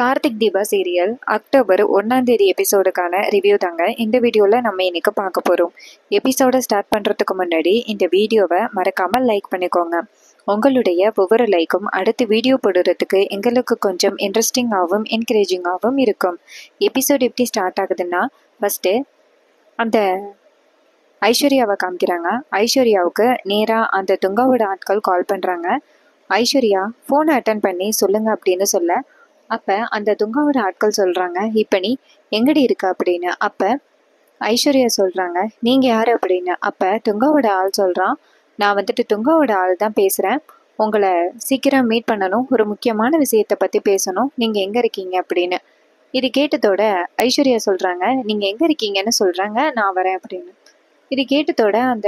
Karthik Deepa serial October ஒன்றாம் தேதி எபிசோடுக்கான review தாங்க இந்த வீடியோவில் நம்ம இன்னைக்கு பார்க்க போகிறோம் எபிசோடை ஸ்டார்ட் பண்ணுறதுக்கு முன்னாடி இந்த வீடியோவை மறக்காமல் லைக் பண்ணிக்கோங்க உங்களுடைய ஒவ்வொரு லைக்கும் அடுத்து வீடியோ போடுறதுக்கு எங்களுக்கு கொஞ்சம் இன்ட்ரெஸ்டிங்காகவும் என்கரேஜிங்காகவும் இருக்கும் எபிசோட் எப்படி ஸ்டார்ட் ஆகுதுன்னா ஃபஸ்ட்டு அந்த ஐஸ்வர்யாவை காமிக்கிறாங்க ஐஸ்வர்யாவுக்கு நேராக அந்த துங்காவோட ஆட்கள் கால் பண்ணுறாங்க ஐஸ்வர்யா ஃபோனை அட்டன் பண்ணி சொல்லுங்க அப்படின்னு சொல்ல அப்போ அந்த துங்காவோட ஆட்கள் சொல்கிறாங்க இப்போ நீ எங்கடி இருக்க அப்படின்னு அப்போ ஐஸ்வர்யா சொல்கிறாங்க நீங்கள் யார் அப்படின்னு அப்போ துங்காவோட ஆள் சொல்கிறான் நான் வந்துட்டு துங்காவோட ஆள் தான் பேசுகிறேன் உங்களை சீக்கிரம் மீட் பண்ணணும் ஒரு முக்கியமான விஷயத்தை பற்றி பேசணும் நீங்கள் எங்கே இருக்கீங்க அப்படின்னு இது கேட்டதோட ஐஸ்வர்யா சொல்கிறாங்க நீங்கள் எங்கே இருக்கீங்கன்னு சொல்கிறாங்க நான் வரேன் அப்படின்னு இது கேட்டதோட அந்த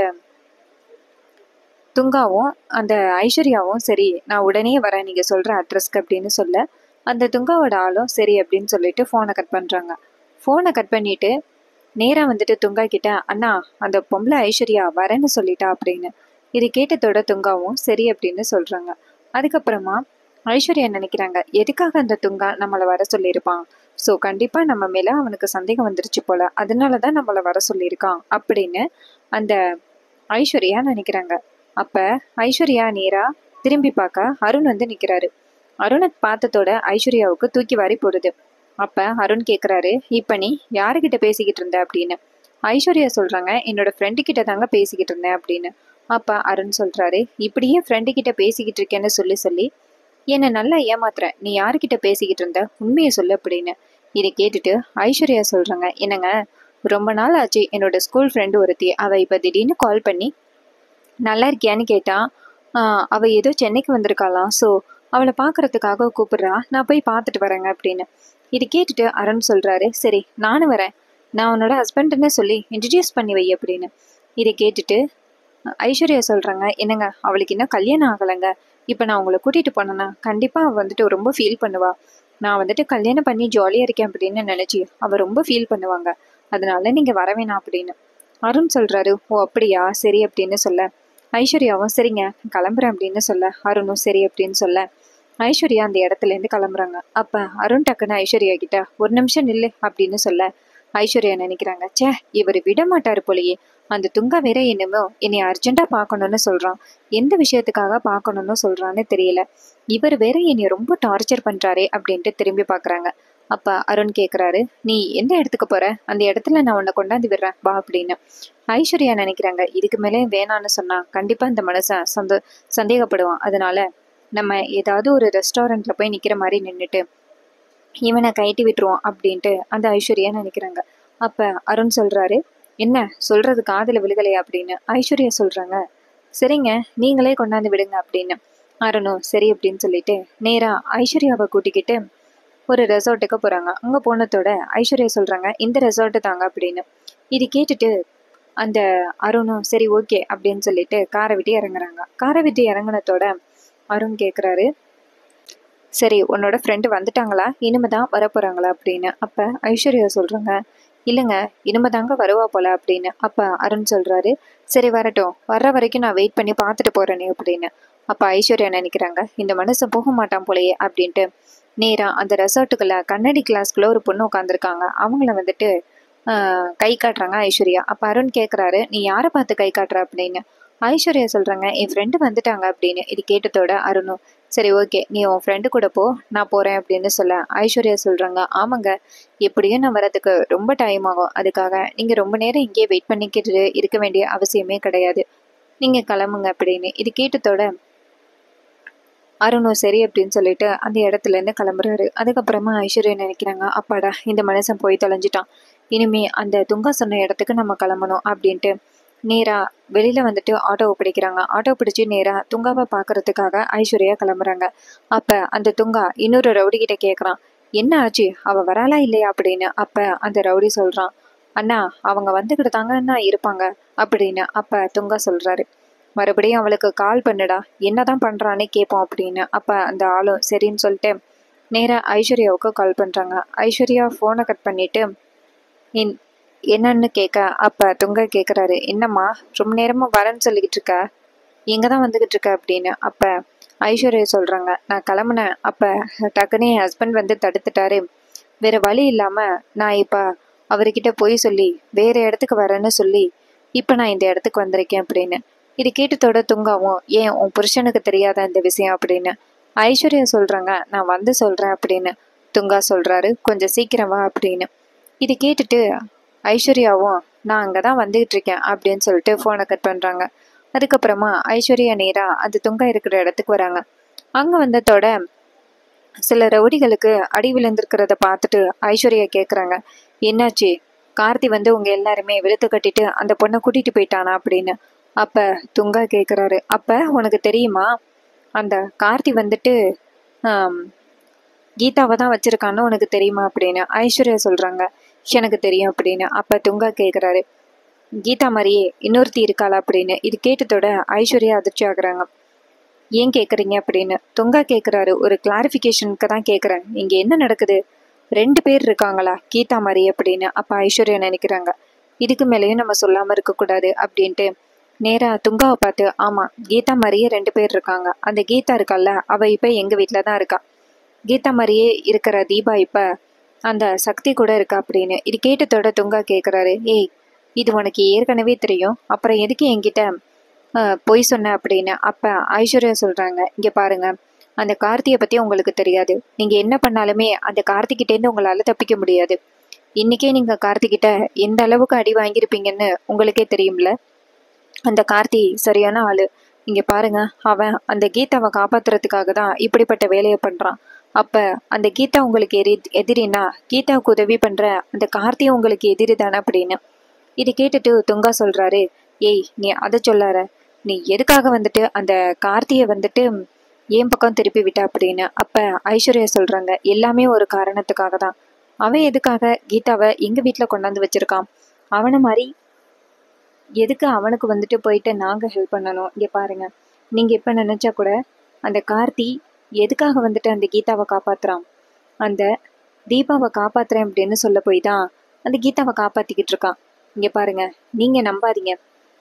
துங்காவும் அந்த ஐஸ்வர்யாவும் சரி நான் உடனே வரேன் நீங்கள் சொல்கிற அட்ரஸ்க்கு அப்படின்னு சொல்ல அந்த துங்காவோட ஆளும் சரி அப்படின்னு சொல்லிட்டு ஃபோனை கட் பண்ணுறாங்க ஃபோனை கட் பண்ணிட்டு நேராக வந்துட்டு துங்கா கிட்ட அண்ணா அந்த பொம்பளை ஐஸ்வர்யா வரேன்னு சொல்லிட்டா அப்படின்னு இது கேட்டதோட துங்காவும் சரி அப்படின்னு சொல்கிறாங்க அதுக்கப்புறமா ஐஸ்வர்யா நினைக்கிறாங்க எதுக்காக அந்த துங்கா நம்மளை வர சொல்லியிருப்பான் ஸோ கண்டிப்பாக நம்ம மேலே அவனுக்கு சந்தேகம் வந்துருச்சு போல அதனால தான் நம்மளை வர சொல்லியிருக்கான் அப்படின்னு அந்த ஐஸ்வர்யா நினைக்கிறாங்க அப்போ ஐஸ்வர்யா நேராக திரும்பி பார்க்க அருண் வந்து நிற்கிறாரு அருணை பார்த்ததோட ஐஸ்வர்யாவுக்கு தூக்கி வாரி போடுது அப்போ அருண் கேட்குறாரு இப்போ நீ யாருக்கிட்ட பேசிக்கிட்டு இருந்த அப்படின்னு ஐஸ்வர்யா சொல்கிறாங்க என்னோட ஃப்ரெண்டு கிட்ட தாங்க பேசிக்கிட்டு இருந்தேன் அப்படின்னு அப்போ அருண் சொல்கிறாரு இப்படியே ஃப்ரெண்டு கிட்ட பேசிக்கிட்டு இருக்கேன்னு சொல்லி சொல்லி என்னை நல்லா ஏமாத்துற நீ யாருக்கிட்ட பேசிக்கிட்டு இருந்த உண்மையை சொல்லு அப்படின்னு இதை கேட்டுட்டு ஐஸ்வர்யா சொல்கிறாங்க என்னங்க ரொம்ப நாள் ஆச்சு என்னோட ஸ்கூல் ஃப்ரெண்டு ஒருத்தி அவள் இப்போ திடீர்னு கால் பண்ணி நல்லா இருக்கியான்னு கேட்டா ஆஹ் அவ ஏதோ சென்னைக்கு வந்திருக்காளாம் ஸோ அவளை பார்க்கறதுக்காக கூப்பிடுறா நான் போய் பார்த்துட்டு வரேங்க அப்படின்னு இது கேட்டுட்டு அருண் சொல்றாரு சரி நானும் வரேன் நான் உன்னோட ஹஸ்பண்டுன்னு சொல்லி இன்ட்ரடியூஸ் பண்ணி வை அப்படின்னு இதை கேட்டுட்டு ஐஸ்வர்யா சொல்றாங்க என்னங்க அவளுக்கு இன்னும் கல்யாணம் ஆகலைங்க இப்போ நான் உங்களை கூட்டிட்டு போனேன்னா கண்டிப்பாக அவள் வந்துட்டு ரொம்ப ஃபீல் பண்ணுவா நான் வந்துட்டு கல்யாணம் பண்ணி ஜாலியாக இருக்கேன் அப்படின்னு நினச்சி அவள் ரொம்ப ஃபீல் பண்ணுவாங்க அதனால நீங்கள் வர வேணாம் அப்படின்னு அருண் சொல்றாரு ஓ அப்படியா சரி அப்படின்னு சொல்ல ஐஸ்வர்யாவும் சரிங்க நான் கிளம்புறேன் அப்படின்னு சொல்ல அருணும் சரி அப்படின்னு சொல்ல ஐஸ்வர்யா அந்த இடத்துல இருந்து கிளம்புறாங்க அப்ப அருண் டக்குன்னு ஐஸ்வர்யா கிட்ட ஒரு நிமிஷம் நில்லு அப்படின்னு சொல்ல ஐஸ்வர்யா நினைக்கிறாங்க ச்சே இவர் விட மாட்டாரு போலயே அந்த துங்கா வேற என்னமோ என்னை அர்ஜென்ட்டா பார்க்கணும்னு சொல்றான் எந்த விஷயத்துக்காக பார்க்கணும்னு சொல்றான்னு தெரியல இவர் வேற என்னை ரொம்ப டார்ச்சர் பண்றாரே அப்படின்ட்டு திரும்பி பார்க்கறாங்க அப்ப அருண் கேக்குறாரு நீ எந்த இடத்துக்கு போற அந்த இடத்துல நான் உன்னை கொண்டாந்து விடுறேன் வா அப்படின்னு ஐஸ்வர்யா நினைக்கிறாங்க இதுக்கு மேலே வேணான்னு சொன்னா கண்டிப்பா இந்த மனுஷன் சந்தோ சந்தேகப்படுவான் அதனால நம்ம ஏதாவது ஒரு ரெஸ்டாரண்ட்ல போய் நிக்கிற மாதிரி நின்றுட்டு இவனை கைட்டி விட்டுருவோம் அப்படின்ட்டு அந்த ஐஸ்வர்யா நினைக்கிறாங்க அப்ப அருண் சொல்றாரு என்ன சொல்றது காதுல விழுகலையா அப்படின்னு ஐஸ்வர்யா சொல்றாங்க சரிங்க நீங்களே கொண்டாந்து விடுங்க அப்படின்னு அருணும் சரி அப்படின்னு சொல்லிட்டு நேரா ஐஸ்வர்யாவை கூட்டிக்கிட்டு ஒரு ரெசார்ட்டுக்கு போறாங்க அங்க போனதோட ஐஸ்வர்யா சொல்றாங்க இந்த ரெசார்ட்டு தாங்க அப்படின்னு இது கேட்டுட்டு அந்த அருணும் சரி ஓகே அப்படின்னு சொல்லிட்டு காரை விட்டு இறங்குறாங்க காரை விட்டு இறங்குனதோட அருண் கேட்குறாரு சரி உன்னோட ஃப்ரெண்டு வந்துட்டாங்களா இனிமே தான் வரப்போகிறாங்களா அப்படின்னு அப்போ ஐஸ்வர்யா சொல்கிறாங்க இல்லைங்க இனிமே தாங்க வருவா போல அப்படின்னு அப்போ அருண் சொல்கிறாரு சரி வரட்டும் வர்ற வரைக்கும் நான் வெயிட் பண்ணி பார்த்துட்டு போகிறேனே அப்படின்னு அப்போ ஐஸ்வர்யா நினைக்கிறாங்க இந்த மனுஷன் போக மாட்டான் போலயே அப்படின்ட்டு நேராக அந்த ரெசார்ட்டுக்குள்ள கண்ணாடி கிளாஸ்க்குள்ள ஒரு பொண்ணு உட்காந்துருக்காங்க அவங்கள வந்துட்டு ஆஹ், கை காட்டுறாங்க ஐஸ்வர்யா அப்போ அருண் கேட்குறாரு நீ யாரை பார்த்து கை காட்டுற அப்படின்னு ஐஸ்வர்யா சொல்கிறாங்க என் ஃப்ரெண்டு வந்துட்டாங்க அப்படின்னு இது கேட்டதோட அருணும் சரி ஓகே நீ உன் ஃப்ரெண்டு கூட போ நான் போகிறேன் அப்படின்னு சொல்ல ஐஸ்வர்யா சொல்கிறாங்க ஆமாங்க எப்படியும் நான் வரதுக்கு ரொம்ப டைம் ஆகும் அதுக்காக நீங்கள் ரொம்ப நேரம் இங்கேயே வெயிட் பண்ணிக்கிட்டு இருக்க வேண்டிய அவசியமே கிடையாது நீங்கள் கிளம்புங்க அப்படின்னு இது கேட்டதோட அருணும் சரி அப்படின்னு சொல்லிட்டு அந்த இடத்துல இருந்து கிளம்புறாரு அதுக்கப்புறமா ஐஸ்வர்யா நினைக்கிறாங்க அப்பாடா இந்த மனுஷன் போய் தொலைஞ்சிட்டான் இனிமே அந்த துங்கா சொன்ன இடத்துக்கு நம்ம கிளம்பணும் அப்படின்ட்டு நேரா வெளியில வந்துட்டு ஆட்டோ பிடிக்கிறாங்க ஆட்டோ பிடிச்சி நேரா துங்காவை பார்க்கறதுக்காக ஐஸ்வர்யா கிளம்புறாங்க அப்ப அந்த துங்கா இன்னொரு ரவுடி கிட்ட கேக்குறான் என்ன ஆச்சு அவ வராளா இல்லையா அப்படின்னு அப்ப அந்த ரவுடி சொல்றான் அண்ணா அவங்க வந்துகிட்டு தாங்கன்னா இருப்பாங்க அப்படின்னு அப்ப துங்கா சொல்றாரு மறுபடியும் அவளுக்கு கால் பண்ணுடா என்னதான் பண்றான்னு கேட்போம் அப்படின்னு அப்ப அந்த ஆளும் சரின்னு சொல்லிட்டு நேரா ஐஸ்வர்யாவுக்கு கால் பண்றாங்க ஐஸ்வர்யா ஃபோனை கட் பண்ணிட்டு இன்- என்னன்னு கேட்க அப்ப துங்க கேக்குறாரு என்னம்மா ரொம்ப நேரமா வரேன்னு சொல்லிக்கிட்டு இருக்க எங்க தான் வந்துகிட்டு இருக்க அப்படின்னு அப்ப ஐஸ்வர்யா சொல்கிறாங்க நான் கிளம்புனேன் அப்போ டக்குன்னு என் ஹஸ்பண்ட் வந்து தடுத்துட்டாரு வேற வழி இல்லாமல் நான் இப்போ அவர்கிட்ட போய் சொல்லி வேற இடத்துக்கு வரேன்னு சொல்லி இப்போ நான் இந்த இடத்துக்கு வந்திருக்கேன் அப்படின்னு இது கேட்டதோட துங்காவும் ஏன் உன் புருஷனுக்கு தெரியாத இந்த விஷயம் அப்படின்னு ஐஸ்வர்யா சொல்கிறாங்க நான் வந்து சொல்கிறேன் அப்படின்னு துங்கா சொல்கிறாரு கொஞ்சம் சீக்கிரம் வா அப்படின்னு இது கேட்டுட்டு ஐஸ்வர்யாவும் நான் அங்கே தான் வந்துகிட்டு இருக்கேன் அப்படின்னு சொல்லிட்டு ஃபோனை கட் பண்ணுறாங்க அதுக்கப்புறமா ஐஸ்வர்யா நேராக அந்த துங்கா இருக்கிற இடத்துக்கு வராங்க அங்கே வந்ததோட சில ரவுடிகளுக்கு அடி விழுந்திருக்கிறத பார்த்துட்டு ஐஸ்வர்யா கேட்குறாங்க என்னாச்சு கார்த்தி வந்து உங்க எல்லாருமே வெளுத்து கட்டிட்டு அந்த பொண்ணை கூட்டிட்டு போயிட்டானா அப்படின்னு அப்ப துங்கா கேட்குறாரு அப்ப உனக்கு தெரியுமா அந்த கார்த்தி வந்துட்டு ஆம், கீதாவை தான் வச்சிருக்கான்னு உனக்கு தெரியுமா அப்படின்னு ஐஸ்வர்யா சொல்றாங்க எனக்கு தெரியும் அப்படின்னு அப்ப துங்கா கேட்குறாரு கீதா மாதிரியே இன்னொருத்தி இருக்காளா அப்படின்னு இது கேட்டதோட ஐஸ்வர்யா அதிர்ச்சி ஆகுறாங்க ஏன் கேட்குறீங்க அப்படின்னு தொங்கா கேட்குறாரு ஒரு கிளாரிஃபிகேஷனுக்கு தான் கேட்குறேன் இங்கே என்ன நடக்குது ரெண்டு பேர் இருக்காங்களா கீதா மாதிரி அப்படின்னு அப்போ ஐஸ்வர்யா நினைக்கிறாங்க இதுக்கு மேலேயும் நம்ம சொல்லாமல் இருக்கக்கூடாது அப்படின்ட்டு நேராக துங்காவை பார்த்து ஆமாம் கீதா மாதிரியே ரெண்டு பேர் இருக்காங்க அந்த கீதா இருக்கால்ல அவள் இப்போ எங்கள் வீட்டில் தான் இருக்கா கீதா மாதிரியே இருக்கிற தீபா இப்போ அந்த சக்தி கூட இருக்கா அப்படின்னு இது கேட்டதோட துங்கா கேட்குறாரு ஏய் இது உனக்கு ஏற்கனவே தெரியும் அப்புறம் எதுக்கு என்கிட்ட ஆஹ், பொய் சொன்ன அப்படின்னு அப்போ ஐஸ்வர்யா சொல்கிறாங்க இங்கே பாருங்க அந்த கார்த்தியை பற்றி உங்களுக்கு தெரியாது நீங்கள் என்ன பண்ணாலுமே அந்த கார்த்திகிட்டேருந்து உங்களால் தப்பிக்க முடியாது இன்றைக்கே நீங்கள் கார்த்திகிட்ட எந்த அளவுக்கு அடி வாங்கியிருப்பீங்கன்னு உங்களுக்கே தெரியும்ல அந்த கார்த்தி சரியான ஆளு இங்க பாருங்க அவன் அந்த கீதாவை காப்பாத்துறதுக்காக தான் இப்படிப்பட்ட வேலையை பண்றான் அப்ப அந்த கீதா உங்களுக்கு எரி எதிரினா கீதாவுக்கு உதவி பண்ற அந்த கார்த்தி உங்களுக்கு எதிரி தானே அப்படின்னு இது கேட்டுட்டு துங்கா சொல்றாரு ஏய் நீ அதை சொல்லாத நீ எதுக்காக வந்துட்டு அந்த கார்த்தியை வந்துட்டு ஏன் பக்கம் திருப்பி விட்ட அப்படின்னு அப்ப ஐஸ்வர்யா சொல்றாங்க எல்லாமே ஒரு காரணத்துக்காக தான் அவன் எதுக்காக கீதாவை எங்க வீட்ல கொண்டாந்து வச்சிருக்கான் அவனை மாதிரி எதுக்கு அவனுக்கு வந்துட்டு போயிட்டு நாங்கள் ஹெல்ப் பண்ணணும் இங்கே பாருங்க நீங்கள் இப்போ நினச்சா கூட அந்த கார்த்தி எதுக்காக வந்துட்டு அந்த கீதாவை காப்பாத்துறான் அந்த தீபாவை காப்பாத்துறேன் அப்படின்னு சொல்ல போய் தான் அந்த கீதாவை காப்பாத்திக்கிட்டு இருக்கான் இங்கே பாருங்க நீங்கள் நம்பாதீங்க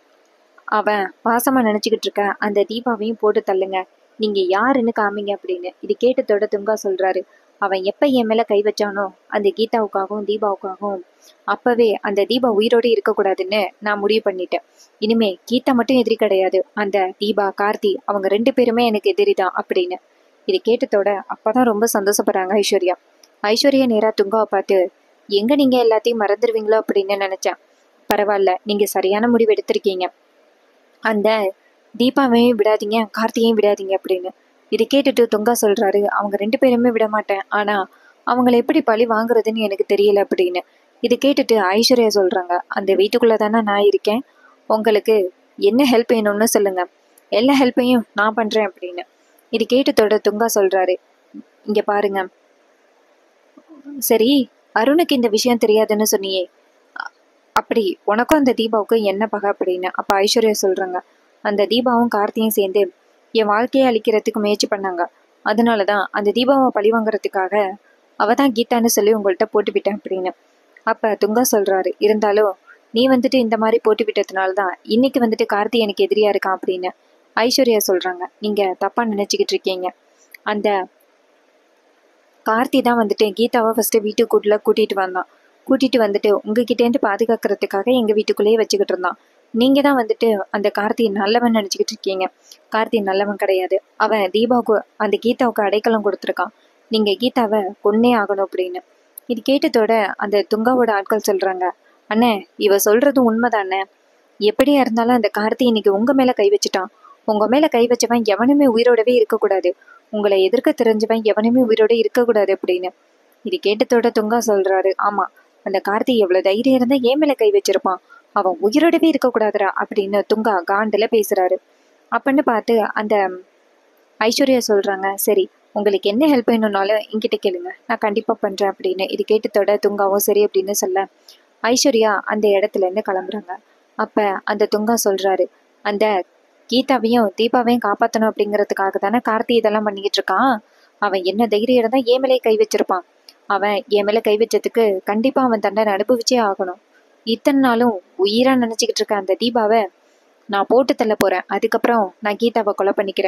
அவன் பாசமாக நினச்சிக்கிட்டு இருக்க அந்த தீபாவையும் போட்டு தள்ளுங்க நீங்கள் யாருன்னு காமிங்க அப்படின்னு இது கேட்டதோட துங்கா சொல்கிறாரு அவன் எப்போ என் மேலே கை வச்சானோ அந்த கீதாவுக்காகவும் தீபாவுக்காகவும் அப்பவே அந்த தீபா உயிரோடு இருக்கக்கூடாதுன்னு நான் முடிவு பண்ணிட்டேன் இனிமே கீதா மட்டும் எதிரி கிடையாது அந்த தீபா கார்த்தி அவங்க ரெண்டு பேருமே எனக்கு எதிரி தான் அப்படின்னு இது கேட்டதோட அப்பதான் ரொம்ப சந்தோஷப்படுறாங்க ஐஸ்வர்யா ஐஸ்வர்யா நேரா துங்காவை பார்த்து எங்க நீங்க எல்லாத்தையும் மறந்துடுவீங்களோ அப்படின்னு நினைச்சேன் பரவாயில்ல நீங்க சரியான முடிவு எடுத்திருக்கீங்க அந்த தீபாவையும் விடாதீங்க கார்த்தியையும் விடாதீங்க அப்படின்னு இது கேட்டுட்டு துங்கா சொல்றாரு அவங்க ரெண்டு பேருமே விட மாட்டேன் ஆனா அவங்கள எப்படி பழி வாங்குறதுன்னு எனக்கு தெரியல அப்படின்னு இது கேட்டுட்டு ஐஸ்வர்யா சொல்றாங்க அந்த வீட்டுக்குள்ள தானே நான் இருக்கேன் உங்களுக்கு என்ன ஹெல்ப் வேணும்னு சொல்லுங்க எல்லா ஹெல்ப்பையும் நான் பண்றேன் அப்படின்னு இது கேட்டதோட துங்கா சொல்றாரு இங்க பாருங்க சரி அருணுக்கு இந்த விஷயம் தெரியாதுன்னு சொன்னியே அ- அப்படி உனக்கும் அந்த தீபாவுக்கும் என்ன பகை அப்படின்னு அப்ப ஐஸ்வர்யா சொல்றாங்க அந்த தீபாவும் கார்த்தியும் சேர்ந்து என் வாழ்க்கையை அழிக்கிறதுக்கு முயற்சி பண்ணாங்க அதனால தான் அந்த தீபாவை பழி வாங்குறதுக்காக அவ தான் கீதான்னு சொல்லி உங்கள்கிட்ட போட்டு விட்டேன் அப்படின்னு அப்ப துங்கா சொல்றாரு இருந்தாலும் நீ வந்துட்டு இந்த மாதிரி போட்டு விட்டதுனால தான் இன்னைக்கு வந்துட்டு கார்த்தி எனக்கு எதிரியா இருக்கான் அப்படின்னு ஐஸ்வர்யா சொல்றாங்க நீங்க தப்பா நினைச்சுக்கிட்டு இருக்கீங்க அந்த கார்த்தி தான் வந்துட்டு கீதாவை ஃபர்ஸ்ட் வீட்டுக்குள்ள கூட்டிட்டு வந்தான் கூட்டிட்டு வந்துட்டு உங்ககிட்டேருந்து பாதுகாக்கிறதுக்காக எங்க வீட்டுக்குள்ளேயே வச்சுக்கிட்டு இருந்தான் நீங்க தான் வந்துட்டு அந்த கார்த்தி நல்லவன் நினைச்சுக்கிட்டு இருக்கீங்க கார்த்தி நல்லவன் கிடையாது அவன் தீபாவுக்கு அந்த கீதாவுக்கு அடைக்கலம் கொடுத்துருக்கான் நீங்க கீதாவை கொன்னே ஆகணும் அப்படின்னு இது கேட்டதோட அந்த துங்காவோட ஆட்கள் சொல்றாங்க அண்ணே இவ சொல்றது உண்மைதானே எப்படியா இருந்தாலும் அந்த கார்த்தி இன்னைக்கு உங்க மேல கை வச்சுட்டான் உங்க மேல கை வச்சவன் எவனுமே உயிரோடவே இருக்கக்கூடாது உங்களை எதிர்க்க தெரிஞ்சவன் எவனுமே உயிரோட இருக்கக்கூடாது அப்படின்னு இது கேட்டதோட துங்கா சொல்றாரு ஆமா அந்த கார்த்தி எவ்வளவு தைரியம் இருந்தா ஏன் மேல கை வச்சிருப்பான் அவன் உயிரோடவே இருக்கக்கூடாதுடா அப்படின்னு துங்கா காண்டுல பேசுறாரு அப்படின்னு பார்த்து அந்த ஐஸ்வர்யா சொல்றாங்க சரி உங்களுக்கு என்ன ஹெல்ப் வேணும்னாலும் என்கிட்ட கேளுங்க நான் கண்டிப்பா பண்றேன் அப்படின்னு இது கேட்டதோட துங்காவும் சரி அப்படின்னு சொல்ல ஐஸ்வர்யா அந்த இடத்துல இருந்து கிளம்புறாங்க அப்ப அந்த துங்கா சொல்றாரு அந்த கீதாவையும் தீபாவையும் காப்பாத்தணும் அப்படிங்கிறதுக்காக தானே கார்த்தி இதெல்லாம் பண்ணிக்கிட்டு இருக்கான் அவன் என்ன தைரியம் இருந்தா ஏன் மேலே கை வச்சிருப்பான் அவன் என் மேல கை வச்சதுக்கு கண்டிப்பா அவன் தண்டனை அனுபவிச்சே ஆகணும் இத்தனை நாளும் உயிரா நினைச்சுக்கிட்டு இருக்க அந்த தீபாவை நான் போட்டு தள்ள போறேன் அதுக்கப்புறம் நான் கீதாவை கொலை பண்ணிக்கிறேன்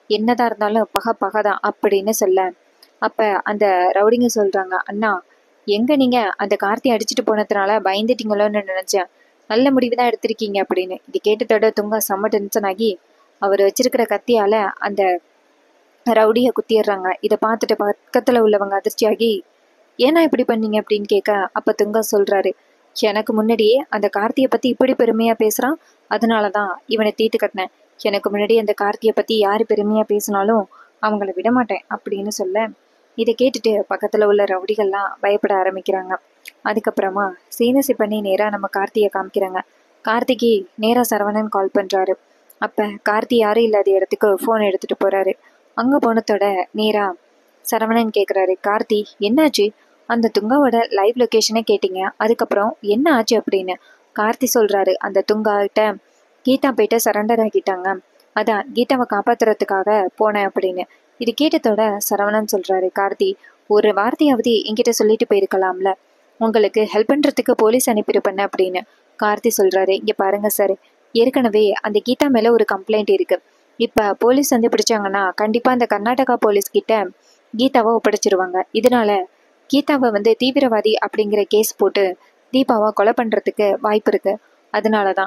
என்னதான் இருந்தாலும் பகை பகை தான் அப்படின்னு சொல்ல அப்போ அந்த ரவுடிங்க சொல்கிறாங்க அண்ணா எங்கே நீங்கள் அந்த கார்த்தி அடிச்சுட்டு போனதுனால பயந்துட்டீங்களோன்னு நினச்சேன் நல்ல முடிவு தான் எடுத்திருக்கீங்க அப்படின்னு இது கேட்டதோட துங்கா செம்ம டென்ஷன் ஆகி அவர் வச்சிருக்கிற கத்தியால் அந்த ரவுடியை குத்திடுறாங்க இதை பார்த்துட்டு பக்கத்தில் உள்ளவங்க அதிர்ச்சியாகி ஏன்னா இப்படி பண்ணீங்க அப்படின்னு கேட்க அப்போ துங்கா சொல்கிறாரு எனக்கு முன்னாடியே அந்த கார்த்தியை பற்றி இப்படி பெருமையாக பேசுகிறான் அதனால தான் இவனை தீர்த்து கட்டினேன் எனக்கு முன்னாடி அந்த கார்த்தியை பற்றி யார் பெருமையாக பேசினாலும் அவங்கள விட மாட்டேன் அப்படின்னு சொல்ல இதை கேட்டுட்டு பக்கத்தில் உள்ள ரவுடிகள்லாம் பயப்பட ஆரம்பிக்கிறாங்க அதுக்கப்புறமா சீனசி பண்ணி நேராக நம்ம கார்த்தியை காமிக்கிறாங்க கார்த்திக்கு நேராக சரவணன் கால் பண்ணுறாரு அப்போ கார்த்தி யாரும் இல்லாத இடத்துக்கு ஃபோன் எடுத்துகிட்டு போகிறாரு அங்கே போனதோட நேராக சரவணன் கேட்குறாரு கார்த்தி என்னாச்சு அந்த துங்காவோட லைவ் லொக்கேஷனை கேட்டீங்க அதுக்கப்புறம் என்ன ஆச்சு அப்படின்னு கார்த்தி சொல்கிறாரு அந்த துங்கா கிட்ட கீதா போயிட்டு சரண்டர் ஆகிட்டாங்க அதான் கீதாவை காப்பாத்துறதுக்காக போனேன் அப்படின்னு இது கேட்டதோட சரவணன் சொல்கிறாரு கார்த்தி ஒரு வார்த்தையாவது என்கிட்ட சொல்லிட்டு போயிருக்கலாம்ல உங்களுக்கு ஹெல்ப் பண்ணுறதுக்கு போலீஸ் அனுப்பியிருப்பேன் அப்படின்னு கார்த்தி சொல்கிறாரு இங்கே பாருங்க சார் ஏற்கனவே அந்த கீதா மேலே ஒரு கம்ப்ளைண்ட் இருக்கு இப்போ போலீஸ் வந்து பிடிச்சாங்கன்னா கண்டிப்பாக அந்த கர்நாடகா போலீஸ் கிட்ட கீதாவை ஒப்படைச்சிருவாங்க இதனால கீதாவை வந்து தீவிரவாதி அப்படிங்கிற கேஸ் போட்டு தீபாவை கொலை பண்ணுறதுக்கு வாய்ப்பு இருக்கு அதனால தான்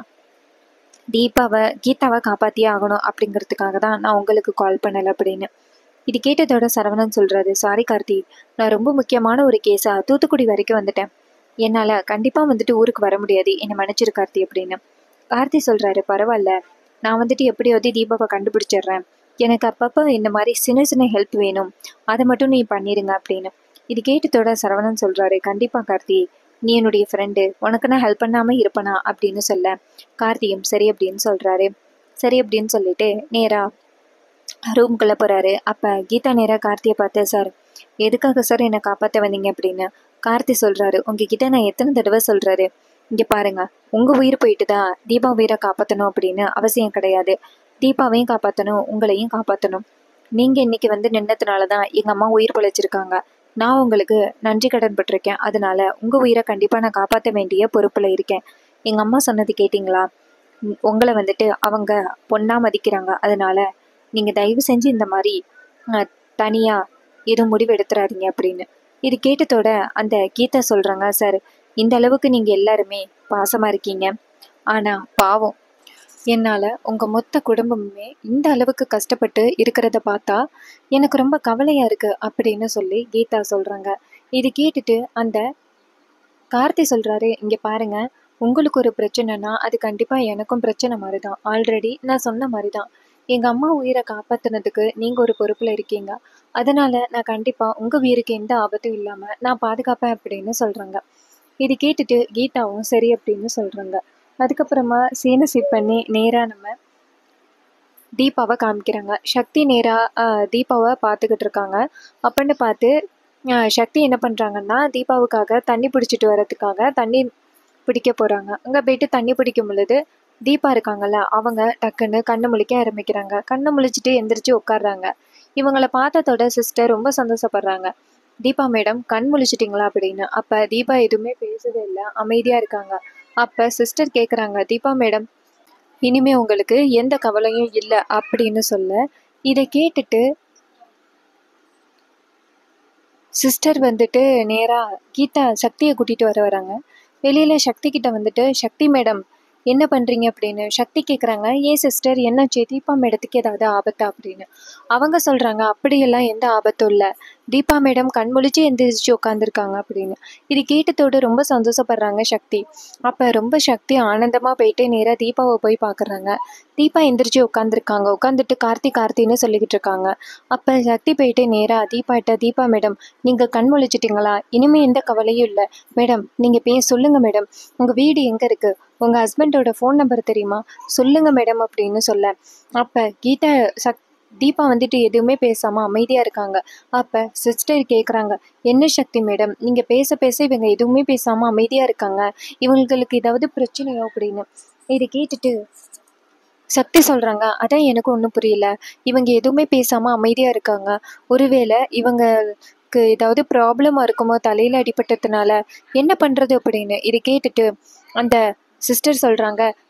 தீபாவை கீதாவை காப்பாற்றியே ஆகணும் அப்படிங்கிறதுக்காக தான் நான் உங்களுக்கு கால் பண்ணலை அப்படின்னு இது கேட்டதோட சரவணன் சொல்கிறாரு சாரி கார்த்தி நான் ரொம்ப முக்கியமான ஒரு கேஸாக தூத்துக்குடி வரைக்கும் வந்துட்டேன் என்னால் கண்டிப்பாக வந்துட்டு ஊருக்கு வர முடியாது என்னை மன்னிச்சிரு கார்த்தி அப்படின்னு கார்த்தி சொல்கிறாரு பரவாயில்ல நான் வந்துட்டு எப்படியாவது தீபாவை கண்டுபிடிச்சிடுறேன் எனக்கு அப்பப்போ இந்த மாதிரி சின்ன சின்ன ஹெல்ப் வேணும் அதை மட்டும் நீ பண்ணிடுங்க அப்படின்னு இது கேட்டதோட சரவணன் சொல்கிறாரு கண்டிப்பாக கார்த்தி நீ என்னுடைய ஃப்ரெண்டு உனக்கு நான் ஹெல்ப் பண்ணாமல் இருப்பனா அப்படின்னு சொல்ல கார்த்தியும் சரி அப்படின்னு சொல்கிறாரு சரி அப்படின்னு சொல்லிட்டு நேராக ரூம்குள்ளே போகிறாரு அப்போ கீதா நேராக கார்த்தியை பார்த்து சார் எதுக்காக சார் என்னை காப்பாற்ற வந்தீங்க அப்படின்னு கார்த்தி சொல்கிறாரு உங்ககிட்ட நான் எத்தனை தடவை சொல்கிறாரு இங்கே பாருங்க உங்கள் உயிர் போயிட்டு தான் தீபா உயிரை காப்பாற்றணும் அப்படின்னு அவசியம் கிடையாது தீபாவையும் காப்பாற்றணும் உங்களையும் காப்பாற்றணும் நீங்கள் இன்னைக்கு வந்து நின்னதுனால தான் எங்கள் அம்மா உயிர் பிழைச்சிருக்காங்க நான் உங்களுக்கு நன்றி கடன் பட்டிருக்கேன் அதனால உங்கள் உயிரை கண்டிப்பாக நான் காப்பாற்ற வேண்டிய பொறுப்பில் இருக்கேன் எங்கள் அம்மா சொன்னது கேட்டிங்களா உம், உங்களை வந்துட்டு அவங்க பொண்ணாக மதிக்கிறாங்க அதனால நீங்கள் தயவு செஞ்சு இந்த மாதிரி தனியாக எதுவும் முடிவு எடுத்துறாதீங்க அப்படின்னு இது கேட்டதோட அந்த கீதா சொல்கிறாங்க சார் இந்த அளவுக்கு நீங்கள் எல்லாருமே பாசமாக இருக்கீங்க ஆனால் பாவம் என்னால் உங்கள் மொத்த குடும்பமுமே இந்த அளவுக்கு கஷ்டப்பட்டு இருக்கிறத பார்த்தா எனக்கு ரொம்ப கவலையாக இருக்குது அப்படின்னு சொல்லி கீதா சொல்கிறாங்க இது கேட்டுட்டு அந்த கார்த்தி சொல்கிறாரு இங்கே பாருங்க உங்களுக்கு ஒரு பிரச்சனைனா அது கண்டிப்பாக எனக்கும் பிரச்சனை மாதிரி தான் ஆல்ரெடி நான் சொன்ன மாதிரி தான் எங்கள் அம்மா உயிரை காப்பாற்றினதுக்கு நீங்கள் ஒரு பொறுப்பில் இருக்கீங்க அதனால் நான் கண்டிப்பாக உங்கள் உயிருக்கு எந்த ஆபத்தும் இல்லாமல் நான் பாதுகாப்பேன் அப்படின்னு சொல்கிறாங்க இது கேட்டுட்டு கீதாவும் சரி அப்படின்னு சொல்கிறாங்க அதுக்கப்புறமா சீனை சிட் பண்ணி நேராக நம்ம தீபாவை காமிக்கிறாங்க சக்தி நேராக தீபாவை பார்த்துக்கிட்டு இருக்காங்க அப்படின்னு பார்த்து ஆஹ் சக்தி என்ன பண்ணுறாங்கன்னா தீபாவுக்காக தண்ணி பிடிச்சிட்டு வர்றதுக்காக தண்ணி பிடிக்க போகிறாங்க அங்கே போயிட்டு தண்ணி பிடிக்கும் பொழுது தீபா இருக்காங்கல்ல அவங்க டக்குன்னு கண்ணு முழிக்க ஆரம்பிக்கிறாங்க கண்ணு முழிச்சிட்டு எந்திரிச்சு உட்காடுறாங்க இவங்களை பார்த்ததோட சிஸ்டர் ரொம்ப சந்தோஷப்படுறாங்க தீபா மேடம் கண் முழிச்சிட்டிங்களா அப்படின்னு அப்போ தீபா எதுவுமே பேசவே இல்லை அமைதியாக இருக்காங்க அப்போ சிஸ்டர் கேட்குறாங்க தீபா மேடம் இனிமே உங்களுக்கு எந்த கவலையும் இல்லை அப்படின்னு சொல்ல இதை கேட்டுட்டு சிஸ்டர் வந்துட்டு நேராக கீதா சக்தியை கூட்டிகிட்டு வர வராங்க வெளியில் சக்தி கிட்ட வந்துட்டு சக்தி மேடம் என்ன பண்ணுறீங்க அப்படின்னு சக்தி கேட்குறாங்க ஏன் சிஸ்டர் என்னாச்சு தீபா மேடத்துக்கு ஏதாவது ஆபத்தா அப்படின்னு அவங்க சொல்கிறாங்க அப்படியெல்லாம் எந்த ஆபத்தும் இல்லை தீபா மேடம் கண்முழிச்சு எந்திரிச்சு உட்காந்துருக்காங்க அப்படின்னு இது கேட்டதோடு ரொம்ப சந்தோஷப்படுறாங்க சக்தி அப்போ ரொம்ப சக்தி ஆனந்தமாக போயிட்டு நேராக தீபாவை போய் பார்க்குறாங்க தீபா எந்திரிச்சு உட்காந்துருக்காங்க உட்காந்துட்டு கார்த்தி கார்த்தின்னு சொல்லிக்கிட்டு இருக்காங்க அப்போ சக்தி போயிட்டு நேராக தீபாட்ட தீபா மேடம் நீங்கள் கண் முழிச்சிட்டிங்களா இனிமே எந்த கவலையும் இல்லை மேடம் நீங்கள் பே சொல்லுங்கள் மேடம் உங்கள் வீடு எங்கே இருக்குது உங்கள் ஹஸ்பண்டோட ஃபோன் நம்பர் தெரியுமா சொல்லுங்கள் மேடம் அப்படின்னு சொல்ல அப்போ கீதா சக் தீபா வந்துட்டு எதுவுமே பேசாமல் அமைதியாக இருக்காங்க அப்போ சிஸ்டர் கேட்குறாங்க என்ன சக்தி மேடம் நீங்கள் பேச பேச இவங்க எதுவுமே பேசாமல் அமைதியாக இருக்காங்க இவங்களுக்கு ஏதாவது பிரச்சனையோ அப்படின்னு இதை கேட்டுட்டு சக்தி சொல்கிறாங்க அதான் எனக்கு ஒன்றும் புரியல இவங்க எதுவுமே பேசாமல் அமைதியாக இருக்காங்க ஒருவேளை இவங்களுக்கு ஏதாவது ப்ராப்ளமாக இருக்குமோ தலையில் அடிபட்டதுனால என்ன பண்ணுறது அப்படின்னு இது கேட்டுட்டு அந்த சிஸ்டர் சொல்கிறாங்க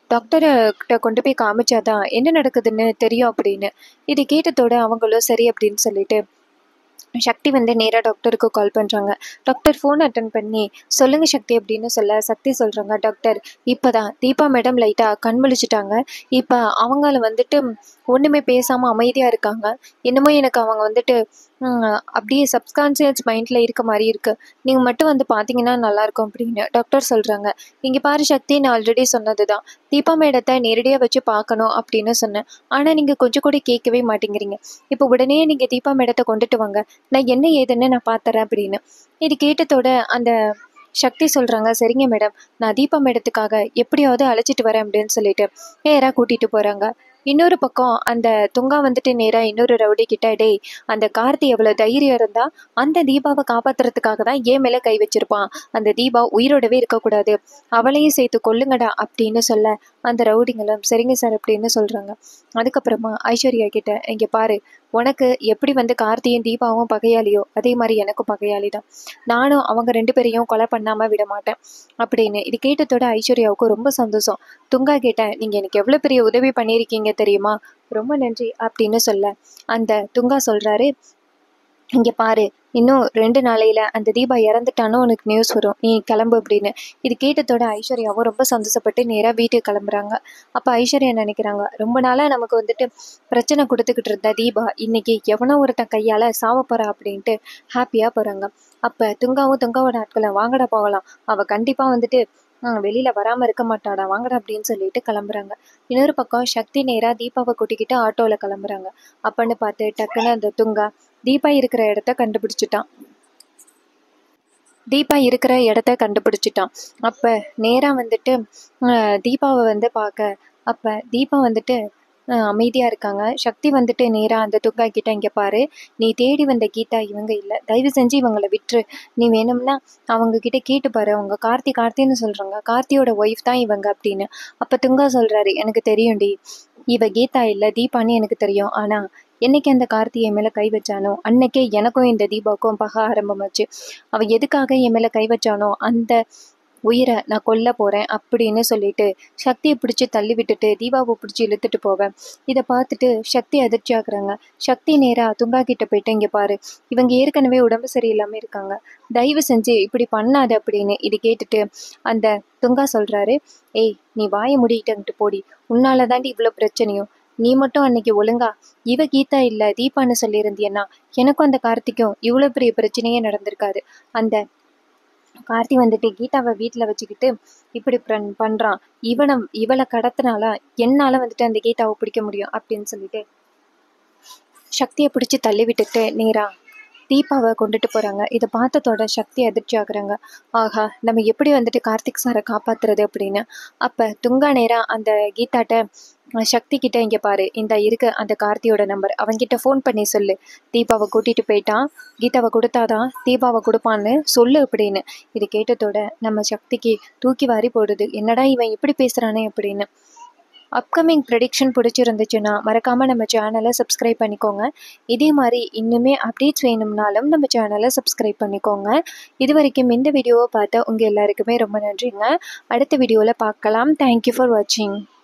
டாக்டரை கிட்ட கொண்டு போய் காமிச்சாதான் என்ன நடக்குதுன்னு தெரியும் அப்படின்னு இது கேட்டதோட அவங்களும் சரி அப்படின்னு சொல்லிட்டு சக்தி வந்து நேராக டாக்டருக்கு கால் பண்ணுறாங்க டாக்டர் ஃபோன் அட்டன் பண்ணி சொல்லுங்கள் சக்தி அப்படின்னு சொல்ல சக்தி சொல்கிறாங்க டாக்டர் இப்போ தான் தீபா மேடம் லைட்டாக கண் முழிச்சிட்டாங்க இப்போ அவங்கள வந்துட்டு ஒன்றுமே பேசாமல் அமைதியாக இருக்காங்க என்னமோ எனக்கு அவங்க வந்துட்டு ம், அப்படியே சப்கான்சியஸ் மைண்டில் இருக்க மாதிரி இருக்குது நீங்கள் மட்டும் வந்து பார்த்தீங்கன்னா நல்லாயிருக்கும் அப்படின்னு டாக்டர் சொல்கிறாங்க இங்கே பாரு சக்தி நான் ஆல்ரெடி சொன்னது தான் தீபா மேடத்தை நேரடியாக வச்சு பார்க்கணும் அப்படின்னு சொன்னேன் ஆனால் நீங்கள் கொஞ்சம் கூட கேட்கவே மாட்டேங்கிறீங்க இப்போ உடனே நீங்கள் தீபா மேடத்தை கொண்டுட்டு வாங்க நான் என்ன ஏதுன்னு நான் பார்த்துறேன் அப்படின்னு இது கேட்டதோட அந்த சக்தி சொல்கிறாங்க சரிங்க மேடம் நான் தீபா மேடத்துக்காக எப்படியாவது அழைச்சிட்டு வரேன் அப்படின்னு சொல்லிட்டு நேராக கூட்டிகிட்டு போகிறாங்க இன்னொரு பக்கம் அந்த துங்கா வந்துட்டு நேராக இன்னொரு ரவுடி கிட்ட டேய் அந்த கார்த்தி எவ்வளோ தைரியம் இருந்தா அந்த தீபாவை காப்பாத்துறதுக்காக தான் ஏன் மேலே கை வச்சிருப்பான் அந்த தீபா உயிரோடவே இருக்கக்கூடாது அவளையும் சேர்த்து கொல்லுங்கடா அப்படின்னு சொல்ல அந்த ரவுடிங்களும் சரிங்க சார் அப்படின்னு சொல்கிறாங்க அதுக்கப்புறமா ஐஸ்வர்யா கிட்ட இங்கே பாரு உனக்கு எப்படி வந்து கார்த்தியும் தீபாவும் பகையாளியோ அதே மாதிரி எனக்கும் பகையாளி தான் நானும் அவங்க ரெண்டு பேரையும் கொலை பண்ணாமல் விட மாட்டேன் அப்படின்னு இது கேட்டதோட ஐஸ்வர்யாவுக்கு ரொம்ப சந்தோஷம் துங்கா கேட்டேன் நீங்கள் எனக்கு எவ்வளோ பெரிய உதவி பண்ணியிருக்கீங்க தெரியுமா ரொம்ப நன்றி அப்படின்னு சொல்ல அந்த துங்கா சொல்கிறாரு இங்கே பாரு இன்னும் ரெண்டு நாளையில் அந்த தீபா இறந்துட்டானோ உனக்கு நியூஸ் வரும் நீ கிளம்பு அப்படின்னு இது கேட்டதோட ஐஸ்வர்யாவும் ரொம்ப சந்தோஷப்பட்டு நேராக வீட்டுக்கு கிளம்புறாங்க அப்போ ஐஸ்வர்யா நினைக்கிறாங்க ரொம்ப நாளாக நமக்கு வந்துட்டு பிரச்சனை கொடுத்துக்கிட்டு இருந்த தீபா இன்னைக்கு எவனோ ஒருத்தன் கையால் சாவ போறா அப்படின்ட்டு ஹாப்பியாக போகிறாங்க அப்போ துங்காவும் துங்காவோட ஆட்களை வாங்கடா போகலாம் அவள் கண்டிப்பாக வந்துட்டு "ஆ, வெளியில வராம இருக்க மாட்டாடா வாங்கடா அப்படின்னு சொல்லிட்டு கிளம்புறாங்க இன்னொரு பக்கம் சக்தி நேரா தீபாவை கூட்டிக்கிட்டு ஆட்டோல கிளம்புறாங்க அப்பன்னு பார்த்து டக்குன்னு அந்த துங்கா தீபா இருக்கிற இடத்த கண்டுபிடிச்சிட்டான் தீபா இருக்கிற இடத்த கண்டுபிடிச்சிட்டான் அப்ப நேரா வந்துட்டு அஹ், தீபாவை வந்து பார்க்க அப்ப தீபா வந்துட்டு அஹ், அமைதியா இருக்காங்க சக்தி வந்துட்டு நேரா அந்த துங்கா கிட்ட இங்க பாரு நீ தேடி வந்த கீதா இவங்க இல்ல தயவு செஞ்சு இவங்களை விட்டுரு நீ வேணும்னா அவங்க கிட்ட கேட்டு பாரு அவங்க கார்த்தி கார்த்தின்னு சொல்றாங்க கார்த்தியோட ஒய்ஃப் தான் இவங்க அப்படின்னு அப்ப துங்கா சொல்றாரு எனக்கு தெரியும்டி இவ கீதா இல்ல தீபான்னு எனக்கு தெரியும் ஆனா என்னைக்கு அந்த கார்த்தி என் மேல கை வச்சானோ அன்னைக்கே எனக்கும் இந்த தீபாவுக்கும் பகை ஆரம்பமாச்சு அவ எதுக்காக என் மேல கை வச்சானோ அந்த உயிரை நான் கொல்ல போறேன் அப்படின்னு சொல்லிட்டு சக்தியை பிடிச்சி தள்ளி விட்டுட்டு தீபாவை பிடிச்சி இழுத்துட்டு போவேன் இதை பார்த்துட்டு சக்தி அதிர்ச்சி ஆகுறாங்க சக்தி நேரா துங்கா கிட்ட போயிட்டு இங்க பாரு இவங்க ஏற்கனவே உடம்பு சரியில்லாம இருக்காங்க தயவு செஞ்சு இப்படி பண்ணாத அப்படின்னு இது கேட்டுட்டு அந்த துங்கா சொல்றாரு ஏய் நீ வாயை முடிக்கிட்டு போடி உன்னால தாண்டி இவ்வளோ பிரச்சனையும் நீ மட்டும் அன்னைக்கு ஒழுங்கா இவ கீதா இல்ல தீபான்னு சொல்லியிருந்தியன்னா எனக்கும் அந்த கார்த்திக்கும் இவ்வளோ பெரிய பிரச்சனையே நடந்திருக்காது அந்த கார்த்தி வந்துட்டு கீதாவை வீட்டில் வச்சுக்கிட்டு இப்படி பண் பண்ணுறான் இவனை இவளை கடத்தினால என்னால் வந்துட்டு அந்த கீதாவை பிடிக்க முடியும் அப்படின்னு சொல்லிட்டு சக்தியை பிடிச்சி தள்ளி விட்டுட்டு நேரா தீபாவை கொண்டுட்டு போகிறாங்க இதை பார்த்ததோட சக்தி அதிர்ச்சி ஆகுறாங்க ஆஹா நம்ம எப்படி வந்துட்டு கார்த்திக் சாரை காப்பாத்துறது அப்படின்னு அப்போ துங்கா நேரா அந்த கீதாட்ட அஹ், சக்தி கிட்ட இங்கே பாரு இந்த இருக்கு அந்த கார்த்தியோட நம்பர் அவன்கிட்ட ஃபோன் பண்ணி சொல்லு தீபாவை கூட்டிட்டு போயிட்டான் கீதாவை கொடுத்தாதான் தீபாவை கொடுப்பான்னு சொல்லு அப்படின்னு இது கேட்டதோட நம்ம சக்திக்கு தூக்கி வாரி போடுது என்னடா இவன் இப்படி பேசுறானே அப்படின்னு அப்கமிங் ப்ரெடிக்ஷன் பிடிச்சிருந்துச்சுன்னா மறக்காமல் நம்ம சேனலை சப்ஸ்கிரைப் பண்ணிக்கோங்க இதே மாதிரி இன்னுமே அப்டேட்ஸ் வேணும்னாலும் நம்ம சேனலை சப்ஸ்கிரைப் பண்ணிக்கோங்க இது வரைக்கும் இந்த வீடியோவை பார்த்த உங்கள் எல்லாருக்குமே ரொம்ப நன்றிங்க அடுத்த வீடியோவில் பார்க்கலாம் தேங்க்யூ ஃபார் வாட்சிங்